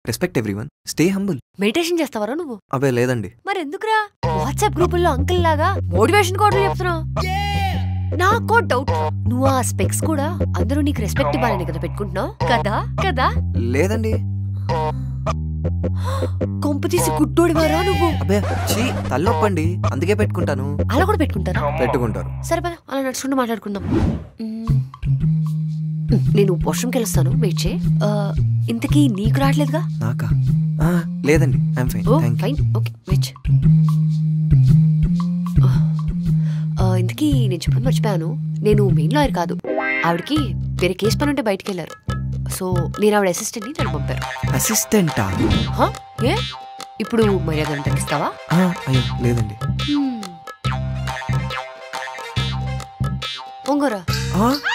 Respect everyone stay humble meditation చేస్తావరా నువ్వు అబే లేదండి మరి ఎందుకురా వాట్సాప్ గ్రూపుల్లో అంకుల్ లాగా మోటివేషన్ కోట్లు చెప్తున్నావు నాకు డౌట్ నువ్వు ఆ స్పెక్స్ కూడా అందరూ నీకు రెస్పెక్ట్ ఇవ్వాలని కదా పెట్టుకుంటున్నావు కదా కదా లేదండి కొంప తీసి గుడ్డోడివారా నువ్వు అబే చీ తల్లొప్పండి అందుకే పెట్టుకుంటాను అలా కూడా పెట్టుకుంటారా పెట్టుకుంటారు సరే పద అలా నడుచుకుంటూ మాట్లాడుకుందాం మ్మ్. నేను వాష్రూమ్కి వెళ్ళొస్తాను వెయిట్ చేయి ఆ, ఇంతకీ నీకు రావట్లేదుగా నాకా ఆ, లేదండి I'm fine oh thank you fine okay wait చేయి. ఆ, ఇంతకీ నేను చెప్పడం మర్చిపోయాను నేను మెయిన్ లాయర్ కాదు ఆవిడకి వేరే కేసు పని ఉంటే బయటికి వెళ్ళారు సో నేను ఆవిడ అసిస్టెంట్ని నన్ను పంపారు అసిస్టెంటా హా? ఏ ఇప్పుడు మర్యాద తగ్గిస్తావా ఆ, అయ్యో లేదండి ఒంగోరా ఆ,